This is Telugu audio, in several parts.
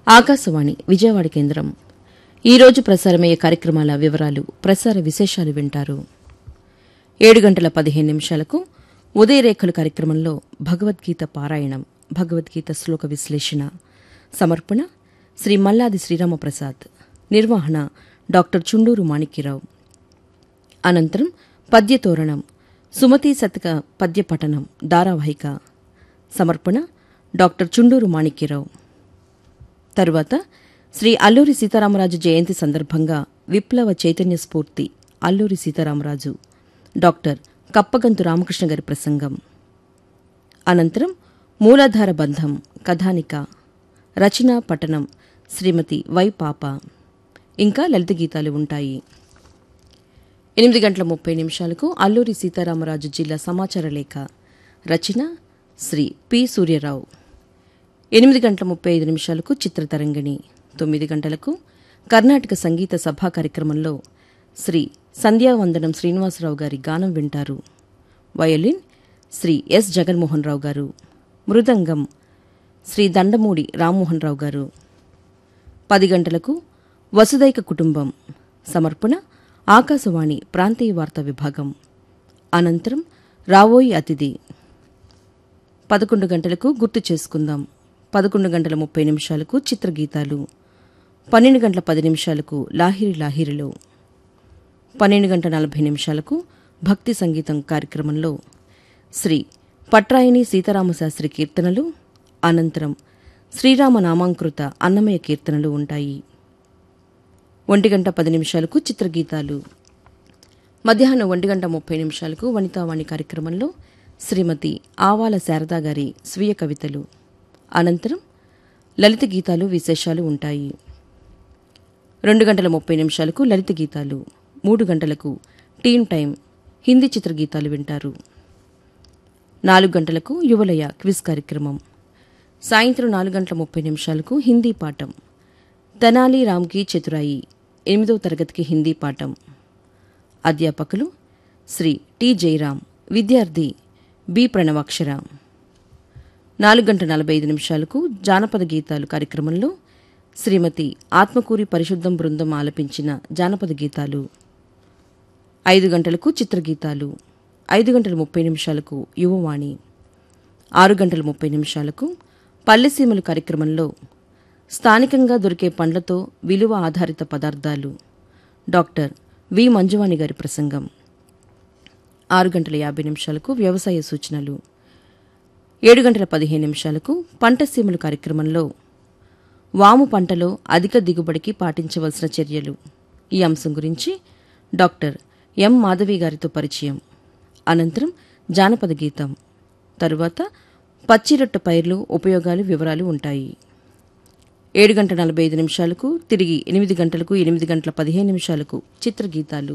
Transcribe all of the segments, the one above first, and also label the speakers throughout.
Speaker 1: ఆకాశవాణి విజయవాడ కేంద్రం ఈ రోజు ప్రసారమయ్యే కార్యక్రమాల వివరాలు ప్రసార విశేషాలు వింటారు ఏడు గంటల పదిహేను నిమిషాలకు ఉదయరేఖలు కార్యక్రమంలో భగవద్గీత పారాయణం భగవద్గీత శ్లోక విశ్లేషణ సమర్పణ శ్రీ మల్లాది శ్రీరామప్రసాద్ నిర్వహణ డాక్టర్ చుండూరు మాణిక్యరావు అనంతరం పద్యతోరణం సుమతి శతక పద్యపఠనం ధారావాహిక సమర్పణ డాక్టర్ చుండూరు మాణిక్యరావు తరువాత శ్రీ అల్లూరి సీతారామరాజు జయంతి సందర్భంగా విప్లవ చైతన్య స్ఫూర్తి అల్లూరి సీతారామరాజు డాక్టర్ కప్పగంతు రామకృష్ణ గారి ప్రసంగం అనంతరం మూలాధార బంధం కథానిక రచనా పఠనం శ్రీమతి వై పాప ఇంకా లలిత గీతాలు ఉంటాయి ఎనిమిది గంటల ముప్పై నిమిషాలకు అల్లూరి సీతారామరాజు జిల్లా సమాచార లేఖ రచన శ్రీ పి సూర్యరావు ఎనిమిది గంటల ముప్పై ఐదు నిమిషాలకు చిత్రతరంగిణి తొమ్మిది గంటలకు కర్ణాటక సంగీత సభా కార్యక్రమంలో శ్రీ సంధ్యావందనం శ్రీనివాసరావు గారి గానం వింటారు వయోలిన్ శ్రీ ఎస్ జగన్మోహన్ రావు గారు మృదంగం శ్రీ దండమూడి రామ్మోహన్ రావు గారు పది గంటలకు వసుదైక కుటుంబం సమర్పణ ఆకాశవాణి ప్రాంతీయ వార్తా విభాగం అనంతరం రావోయి అతిథి పదకొండు గంటలకు గుర్తు చేసుకుందాం పదకొండు గంటల ముప్పై నిమిషాలకు చిత్రగీతాలు పన్నెండు గంటల పది నిమిషాలకు లాహిరి లాహిరిలో పన్నెండు గంటల నలభై నిమిషాలకు భక్తి సంగీతం కార్యక్రమంలో శ్రీ పట్రాయిని సీతారామశాస్త్రి కీర్తనలు అనంతరం శ్రీరామ నామాంకృత అన్నమయ కీర్తనలు ఉంటాయి ఒంటి గంట పది నిమిషాలకు చిత్రగీతాలు మధ్యాహ్నం ఒంటి గంట ముప్పై నిమిషాలకు వనితావాణి కార్యక్రమంలో శ్రీమతి ఆవాల శారదా గారి స్వీయ కవితలు అనంతరం లలిత గీతాలు విశేషాలు ఉంటాయి రెండు గంటల ముప్పై నిమిషాలకు లలిత గీతాలు మూడు గంటలకు టీన్ టైం హిందీ చిత్రగీతాలు వింటారు నాలుగు గంటలకు యువలయ క్విజ్ కార్యక్రమం సాయంత్రం నాలుగు గంటల ముప్పై నిమిషాలకు హిందీ పాఠం తెనాలి రామ్కి చతురాయి ఎనిమిదవ తరగతికి హిందీ పాఠం అధ్యాపకులు శ్రీ టి జయరాం విద్యార్థి బి ప్రణవాక్షర నాలుగు గంటల నలభై ఐదు నిమిషాలకు జానపద గీతాలు కార్యక్రమంలో శ్రీమతి ఆత్మకూరి పరిశుద్ధం బృందం ఆలపించిన జానపద గీతాలు ఐదు గంటలకు చిత్రగీతాలు ఐదు గంటల ముప్పై నిమిషాలకు యువవాణి ఆరు గంటల ముప్పై నిమిషాలకు పల్లెసీమలు కార్యక్రమంలో స్థానికంగా దొరికే పండ్లతో విలువ ఆధారిత పదార్థాలు డాక్టర్ వి మంజువాణి గారి ప్రసంగం ఆరు గంటల యాభై నిమిషాలకు వ్యవసాయ సూచనలు ఏడు గంటల పదిహేను నిమిషాలకు పంట సీమలు కార్యక్రమంలో వాము పంటలో అధిక దిగుబడికి పాటించవలసిన చర్యలు ఈ అంశం గురించి డాక్టర్ ఎం మాధవి గారితో పరిచయం అనంతరం జానపద గీతం తరువాత పచ్చిరొట్ట పైర్లు ఉపయోగాలు వివరాలు ఉంటాయి ఏడు గంటల నలభై ఐదు నిమిషాలకు తిరిగి ఎనిమిది గంటలకు ఎనిమిది గంటల పదిహేను నిమిషాలకు చిత్రగీతాలు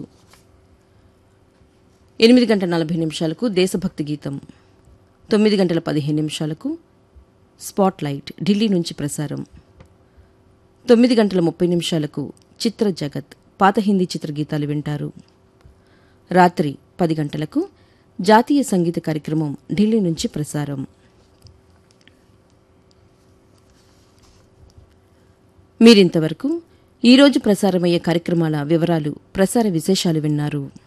Speaker 1: ఎనిమిది గంటల నలభై నిమిషాలకు దేశభక్తి గీతం తొమ్మిది గంటల పదిహేను నిమిషాలకు స్పాట్ లైట్ ఢిల్లీ నుంచి ప్రసారం తొమ్మిది గంటల ముప్పై నిమిషాలకు చిత్ర జగత్ పాత హిందీ చిత్రగీతాలు వింటారు రాత్రి పది గంటలకు జాతీయ సంగీత కార్యక్రమం ఢిల్లీ నుంచి ప్రసారం మీరింతవరకు ఈరోజు ప్రసారమయ్యే కార్యక్రమాల వివరాలు ప్రసార విశేషాలు విన్నారు